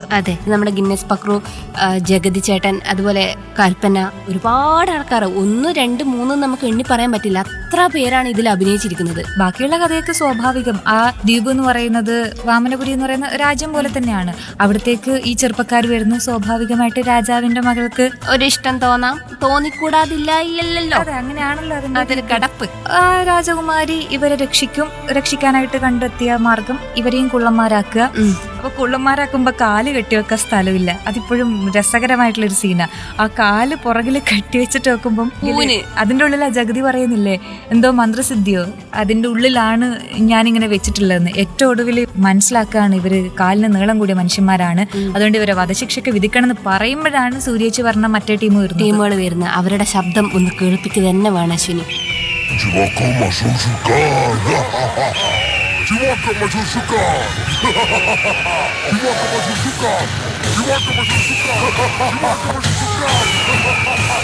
അതെ നമ്മുടെ ഗിന്നസ് പക്രു ആ, ജഗതി ചേട്ടൻ അതുപോലെ കൽപ്പന ഒരുപാട് ആൾക്കാർ ഒന്ന് രണ്ട് മൂന്ന് നമുക്ക് എണ്ണി പറയാൻ പറ്റില്ല അത്ര പേരാണ് ഇതിൽ അഭിനയിച്ചിരിക്കുന്നത് ബാക്കിയുള്ള കഥയൊക്കെ സ്വാഭാവികം ആ ദ്വീപ് എന്ന് പറയുന്നത് വാമനപുരി എന്ന് പറയുന്ന രാജ്യം പോലെ തന്നെയാണ് അവിടത്തേക്ക് ഈ ചെറുപ്പക്കാർ വരുന്നു സ്വാഭാവികമായിട്ട് രാജാവിന്റെ മകൾക്ക് ഒരു ഇഷ്ടം തോന്നാം തോന്നിക്കൂടാതില്ല ഇല്ലല്ലോ അതെ അങ്ങനെയാണല്ലോ അതിന്റെ അതൊരു കടപ്പ് ആ രാജകുമാരി ഇവരെ രക്ഷിക്കും രക്ഷിക്കാനായിട്ട് കണ്ടെത്തിയ മാർഗം ഇവരെയും കുള്ളന്മാരാക്കുക ഉം. അപ്പൊ കുള്ളന്മാരാക്കുമ്പോ കാല് കെട്ടിവെക്കാൻ സ്ഥലമില്ല അതിപ്പോഴും രസകരമായിട്ടുള്ള ഒരു സീനാ ആ കാല് പുറകിൽ കെട്ടിവെച്ചിട്ട് വെക്കുമ്പം പൂവിന്. അതിന്റെ ഉള്ളിൽ ആ ജഗതി പറയുന്നില്ലേ എന്തോ മന്ത്രസിദ്ധിയോ അതിന്റെ ഉള്ളിലാണ് ഞാനിങ്ങനെ വെച്ചിട്ടുള്ളതെന്ന് ഏറ്റവും ഒടുവിൽ മനസ്സിലാക്കുകയാണ് ഇവര് കാലിന് നീളം കൂടിയ മനുഷ്യന്മാരാണ് അതുകൊണ്ട് ഇവരെ വധശിക്ഷയ്ക്ക് വിധിക്കണം എന്ന് പറയുമ്പോഴാണ് സൂര്യേച്ചി പറഞ്ഞ മറ്റേ ടീം വരുന്നത് ടീമുകൾ വരുന്ന അവരുടെ ശബ്ദം ഒന്ന് കേൾപ്പിക്കുക തന്നെ വേണം അശ്വിനി Чувака Машуршукан! Чувака Машуршукан! Чувака Машуршукан! Чувака Машуршукан! Чувака Машуршукан!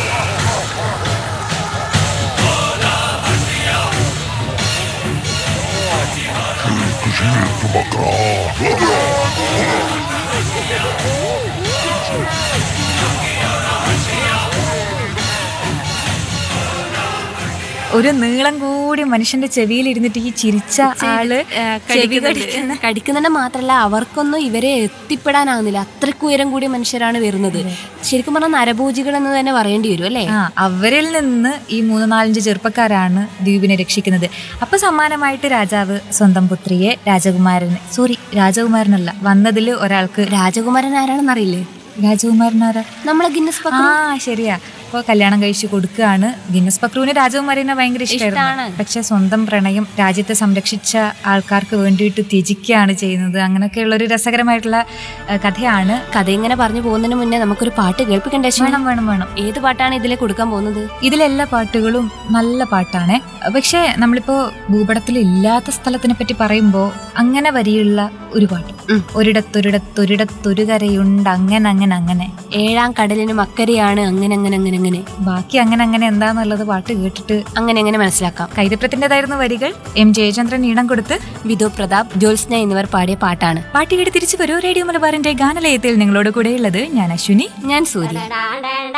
ഒരു നീളം കൂടി മനുഷ്യന്റെ ചെവിയിൽ ഇരുന്നിട്ട് ഈ ചിരിച്ച ആള് ചെവി കടിക്കുന്ന കടിക്കുന്നുണ്ട് മാത്രല്ല അവർക്കൊന്നും ഇവരെ എത്തിപ്പെടാനാകുന്നില്ല അത്രയ്ക്ക് ഉയരം കൂടിയ മനുഷ്യരാണ് വരുന്നത് ശരിക്കും പറഞ്ഞാൽ നരഭോജികൾ എന്ന് തന്നെ പറയേണ്ടി വരും അല്ലേ ആ അവരിൽ നിന്ന് ഈ മൂന്ന് നാലഞ്ച് ചെറുപ്പക്കാരാണ് ദ്വീപിനെ രക്ഷിക്കുന്നത് അപ്പൊ സമ്മാനമായിട്ട് രാജാവ് സ്വന്തം പുത്രിയെ രാജകുമാരന് സോറി രാജകുമാരനല്ല വന്നതിൽ ഒരാൾക്ക് രാജകുമാരൻ ആരാണെന്നറിയില്ലേ രാജകുമാരനാരാ നമ്മളെ ഗിന്നസ് ആ ശരിയാ അപ്പൊ കല്യാണം കഴിച്ചു കൊടുക്കുകയാണ് ഗിന്നസ് പക്രുവിന് രാജകുമാരിനെ ഭയങ്കര ഇഷ്ടമായിരുന്നു ഇഷ്ടാണ്. പക്ഷെ സ്വന്തം പ്രണയം രാജ്യത്തെ സംരക്ഷിച്ച ആൾക്കാർക്ക് വേണ്ടിയിട്ട് ത്യജിക്കുകയാണ് ചെയ്യുന്നത് അങ്ങനെയൊക്കെയുള്ള ഒരു രസകരമായിട്ടുള്ള ആ, കഥയാണ് കഥ ഇങ്ങനെ പറഞ്ഞു പോകുന്നതിന് മുന്നേ നമുക്കൊരു പാട്ട് കേൾപ്പിക്കണ്ടേ അശ്വിനി? വേണം വേണം വേണം ഏത് പാട്ടാണ് ഇതിലെ കൊടുക്കാൻ പോകുന്നത് ഇതിലെല്ലാ പാട്ടുകളും നല്ല പാട്ടാണ് പക്ഷേ നമ്മളിപ്പോ ഭൂപടത്തിൽ ഇല്ലാത്ത സ്ഥലത്തിനെ പറ്റി പറയുമ്പോൾ അങ്ങനെ വരിയുള്ള ഒരു പാട്ട് ഉം. ഒരിടത്തൊരിടത്തൊരിടത്തൊരു കരയുണ്ട് അങ്ങനെ അങ്ങനെ അങ്ങനെ ഏഴാം കടലിനും അക്കരെയാണ് അങ്ങനെ അങ്ങനെ അങ്ങനെ അങ്ങനെ ബാക്കി അങ്ങനെ അങ്ങനെ എന്താന്നുള്ളത് പാട്ട് കേട്ടിട്ട് അങ്ങനെ അങ്ങനെ മനസ്സിലാക്കാം കൈതപ്രത്തിൻ്റെതായിരുന്ന വരികൾ എം ജയചന്ദ്രൻ ഈണം കൊടുത്ത് വിധു പ്രതാപ് ജ്യോത്സ്ന എന്നിവർ പാടിയ പാട്ടാണ് പാട്ട് കേട്ട് തിരിച്ചു വരൂ റേഡിയോ മലബാറിന്റെ ഗാനലയത്തിൽ നിങ്ങളോട് കൂടെയുള്ളത് ഞാൻ അശ്വിനി ഞാൻ സൂര്യ